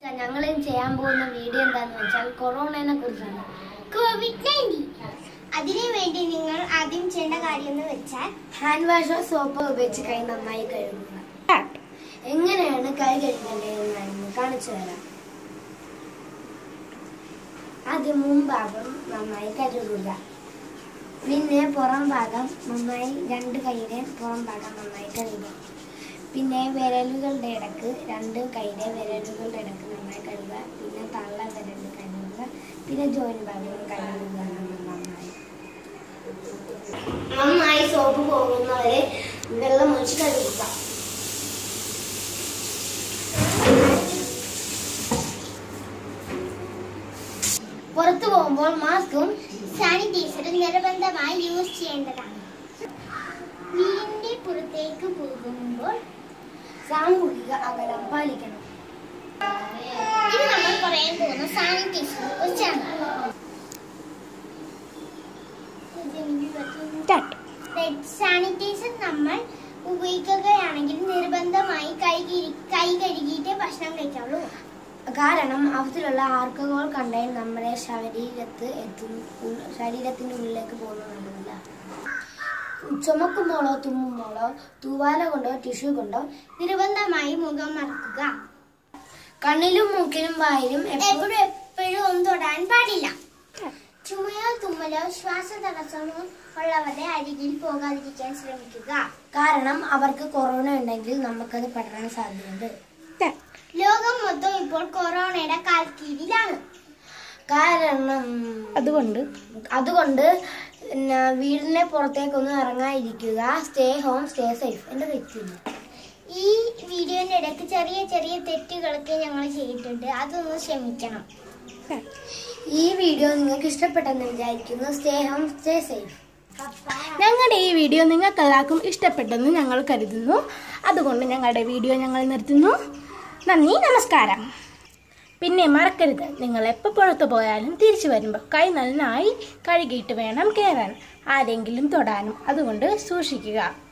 ഞങ്ങൾ ചെയ്യാൻ പോകുന്ന വീഡിയോ എന്താന്ന് വെച്ചാൽ കൊറോണയെ കുറിച്ചാണ് കോവിഡ് നയൻറ്റീൻ അതിനു വേണ്ടി നിങ്ങൾ ആദ്യം ചെയ്യേണ്ട കാര്യം എന്ന് വെച്ചാൽ ഹാൻഡ് വാഷോ സോപ്പോ ഉപയോഗിച്ച് കൈ നന്നായി കഴുകുക എങ്ങനെയാണ് കൈ കഴുകേണ്ടതെന്ന് ഞാൻ കാണിച്ചു തരാം ആദ്യം മുൻഭാഗം നന്നായി കഴുകുക പിന്നെ പുറം ഭാഗം നന്നായി രണ്ട് കൈയുടെ പുറം ഭാഗം നന്നായി കഴുകുക പിന്നെ വിരലുകളുടെ ഇടക്ക് രണ്ട് കൈയുടെ വിരലുകളുടെ ഇടക്ക് നന്നായി കഴുകുക പിന്നെ തള്ള വിരൽ കഴുകുക പിന്നെ ജോയിൻ ഭാഗം കഴുകുക നന്നായി നന്നായി സോപ്പ് പോകുന്നവരെ വെള്ളം ഒഴിച്ച് കഴുകുക പുറത്തു പോകുമ്പോൾ മാസ്കും സാനിറ്റൈസറും നിർബന്ധമായി യൂസ് ചെയ്യേണ്ടതാണ് വീടിന്റെ പുറത്തേക്ക് പോകുമ്പോൾ സാമൂഹിക അകലം പാലിക്കണം ഇനി നമ്മൾ പറയാൻ പോകുന്ന സാനിറ്റൈസറിനെ കുറിച്ചാണ് റെഡ് സാനിറ്റൈസർ നമ്മൾ ഉപയോഗിക്കുകയാണെങ്കിൽ നിർബന്ധമായി കൈ കിരി- കൈ കഴുകിയിട്ട് ഭക്ഷണം കഴിക്കാവുള്ളൂ കാരണം അവത്തിലുള്ള ആൽക്കഹോൾ കണ്ടെയ്ൻ നമ്മുടെ ശരീരത്ത് എത്തുന്ന ഉൾ- ശരീരത്തിന്റെ ഉള്ളിലേക്ക് പോകുന്നത് നല്ലതല്ല ചുമക്കുമ്പോഴോ തുമ്മുമ്പോഴോ തൂവാല കൊണ്ടോ ടിഷ്യൂ കൊണ്ടോ നിർബന്ധമായി മുഖം മറക്കുക കണ്ണിലും മൂക്കിലും വായിലും എപ്പോഴും എപ്പോഴും എപ്പോഴും ഒന്നും തൊടാൻ പാടില്ല ചുമയോ തുമ്മലോ ശ്വാസതടസ്സമോ ഉള്ളവരുടെ അരികിൽ പോകാതിരിക്കാൻ ശ്രമിക്കുക കാരണം അവർക്ക് കൊറോണ ഉണ്ടെങ്കിൽ നമുക്കത് പടരാൻ സാധ്യതയുണ്ട് ലോകം മൊത്തം ഇപ്പോൾ കൊറോണയുടെ കാൽക്കീഴിലാണ് കാരണം അതുകൊണ്ട് അതുകൊണ്ട് പിന്നെ വീടിന്റെ പുറത്തേക്കൊന്നും ഇറങ്ങാതിരിക്കുക സ്റ്റേ ഹോം സ്റ്റേ സേഫ് എന്റെ വ്യക്തിയില്ല ഈ വീഡിയോന്റെ ഇടയ്ക്ക് ചെറിയ ചെറിയ തെറ്റുകളൊക്കെ ഞങ്ങൾ ചെയ്തിട്ടുണ്ട് അതൊന്ന് ക്ഷമിക്കണം ഈ വീഡിയോ നിങ്ങൾക്ക് ഇഷ്ടപ്പെട്ടെന്ന് വിചാരിക്കുന്നു സ്റ്റേ ഹോം സ്റ്റേ സേഫ് ഞങ്ങളുടെ ഈ വീഡിയോ നിങ്ങൾക്ക് എല്ലാവർക്കും ഇഷ്ടപ്പെട്ടെന്ന് ഞങ്ങൾ കരുതുന്നു അതുകൊണ്ട് ഞങ്ങളുടെ വീഡിയോ ഞങ്ങൾ നിർത്തുന്നു നന്ദി നമസ്കാരം പിന്നെ മറക്കരുത് നിങ്ങൾ എപ്പോൾ പുറത്തു പോയാലും തിരിച്ചു വരുമ്പോൾ കൈ നന്നായി കഴുകിയിട്ട് വേണം കയറാൻ ആരെങ്കിലും തൊടാനും അതുകൊണ്ട് സൂക്ഷിക്കുക